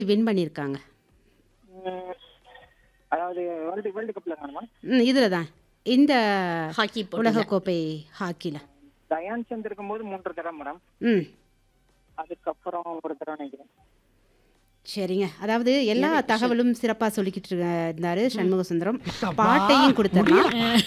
Win பண்ணியிருக்காங்க ம், அதாவது வேர்ல்டு வேர்ல்டு கப்ல தானே ம் இதில் தான் இந்த ஹாக்கி போட்டியில. உலகக்கோப்பை ஹாக்கியில் தயான் சந்த் இருக்கும்போது மூன்று தடவை மேடம் ம் அதுக்கப்புறம் ஒரு தடவை நினைக்கிறேன் சரிங்க அதாவது எல்லா தகவலும் சிறப்பாக சொல்லிக்கிட்டு இருக்க- இருந்தாரு சண்முக சுந்தரம் பாட்டையும் கொடுத்துடலாம்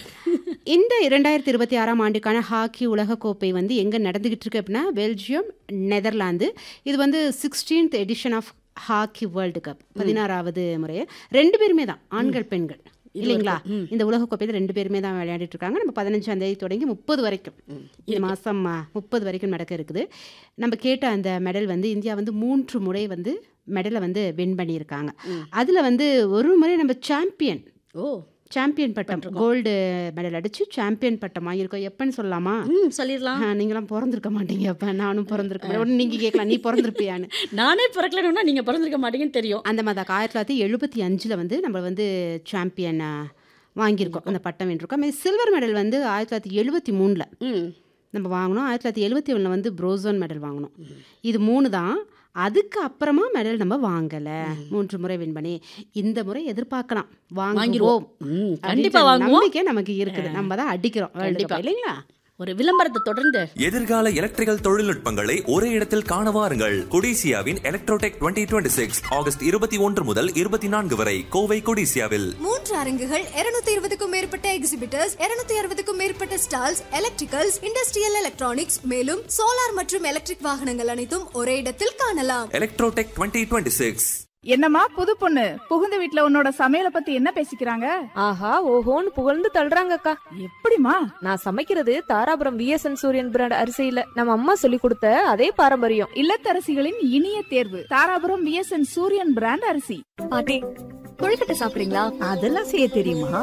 இந்த இரண்டாயிரத்தி இருபத்தி ஆறாம் ஆண்டுக்கான ஹாக்கி உலகக்கோப்பை வந்து எங்கே நடந்துகிட்டு இருக்கு அப்படின்னா பெல்ஜியம் நெதர்லாந்து இது வந்து sixteenth edition of hockey world cup பதினாறாவது முறை ரெண்டு பேருமே தான் ஆண்கள் பெண்கள் இல்லைங்களா இந்த உலகக்கோப்பையில் ரெண்டு பேருமே தான் விளையாடிட்டு இருக்காங்க நம்ம பதினஞ்சாம் தேதி தொடங்கி முப்பது வரைக்கும் இந்த மாதம் முப்பது வரைக்கும் நடக்க இருக்குது நம்ம கேட்ட அந்த மெடல் வந்து இந்தியா வந்து மூன்று முறை வந்து மெடலை வந்து வின் பண்ணியிருக்காங்க அதில் வந்து ஒரு முறை நம்ம சாம்பியன் ஓ சாம்பியன் பட்டம் கோல்டு மெடல் அடிச்சு சாம்பியன் பட்டம் வாங்கியிருக்கோம் எப்பன்னு சொல்லலாமா ம் சொல்லிடலாம் ஆ, நீங்களாம் பிறந்திருக்க மாட்டீங்க அப்ப நானும் பிறந்திருக்க மாட்டேன் உடனே நீங்க கேட்கலாம் நீ பிறந்திருப்பியான்னு நானே பிறக்கலன்னா நீங்க பிறந்திருக்க மாட்டீங்கன்னு தெரியும் அந்த மாதிரி தான் ஆயிரத்தி தொள்ளாயிரத்தி எழுபத்தி அஞ்சில் வந்து நம்ம வந்து சாம்பியன் வாங்கியிருக்கோம் அந்த பட்டம் வென்றிருக்கோம் சில்வர் மெடல் வந்து ஆயிரத்தி தொள்ளாயிரத்தி எழுபத்தி மூணில் ம் நம்ம வாங்கினோம் ஆயிரத்தி தொள்ளாயிரத்தி எழுபத்தி ஒன்றில் வந்து ப்ரோசோன் மெடல் வாங்கினோம் இது மூணு தான் அதுக்கு அப்புறமா மெடல் நம்ம வாங்கலை மூன்று முறை வின் பண்ணி இந்த முறை எதிர்பார்க்கலாம் வாங்குவோம் வாங்கிருவோம். ம், கண்டிப்பா அப்படின்ற வாங்குவோம். நம்பிக்கை நமக்கு இருக்குது நம்ம தான் அடிக்கிறோம் வேர்ல்டு கண்டிப்பா. கப் இல்லைங்களா ஒரு விளம்பரத்தை தொடர்ந்து எதிர்கால எலக்ட்ரிக்கல் தொழில்நுட்பங்களை ஒரே இடத்தில் காண வாருங்கள் கொடிசியாவின் எலக்ட்ரோடெக் 2026 சிக்ஸ் ஆகஸ்ட் இருபத்தி ஒன்று முதல் இருபத்தி நான்கு வரை கோவை கொடிசியாவில் மூன்று அரங்குகள் 220 இருபதுக்கும் மேற்பட்ட எக்ஸிபிட்டர்ஸ் 260 அறுபதுக்கும் மேற்பட்ட ஸ்டால்ஸ் எலக்ட்ரிக்கல்ஸ் இண்டஸ்ட்ரியல் எலக்ட்ரானிக்ஸ் மேலும் சோலார் மற்றும் எலக்ட்ரிக் வாகனங்கள் அனைத்தும் ஒரே இடத்தில் காணலாம் எலக்ட்ரோடெக் 2026 சிக்ஸ் என்னம்மா புது பொண்ணு புகுந்த வீட்ல உன்னோட சமையல பத்தி என்ன பேசிக்கிறாங்க ஆஹா ஓஹோன்னு புகழ்ந்து தள்ளுறாங்கக்கா எப்படிமா நான் சமைக்கிறது தாராபுரம் விஎஸ்என் சூரியன் பிராண்ட் அரிசியில நம்ம அம்மா சொல்லி கொடுத்த அதே பாரம்பரியம் இல்லத்தரசிகளின் இனிய தேர்வு தாராபுரம் விஎஸ்என் சூரியன் பிராண்ட் அரிசி பாட்டி கொழுக்கட்டை சாப்பிடுறீங்களா அதெல்லாம் செய்ய தெரியுமா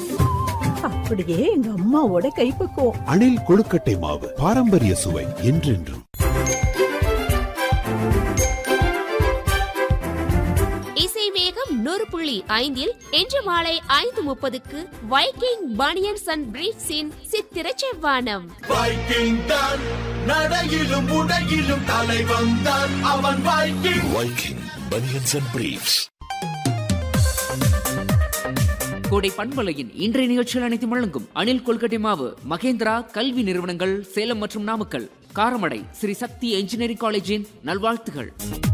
அப்படியே எங்க அம்மாவோட கைப்பக்குவம் அணில் கொழுக்கட்டை மாவு பாரம்பரிய சுவை என்றென்றும் இசை வேகம் நூறு புள்ளி ஐந்தில் இன்று மாலை ஐந்து முப்பதுக்கு வைக்கிங் பனியன்ஸ் அண்ட் பிரீஃப்ஸின் சித்திர செவ்வானம் வைக்கிங் தான் நடையிலும் உடையிலும் தலைவன் தான் அவன் Viking Viking banians and briefs கோடை பண்பலையின் இன்றைய நிகழ்ச்சியில் அனைத்து வழங்கும் அணில் கொல்கட்டை மாவு மகேந்திரா கல்வி நிறுவனங்கள் சேலம் மற்றும் நாமக்கல் காரமடை ஸ்ரீ சக்தி என்ஜினியரிங் காலேஜின் நல்வாழ்த்துகள்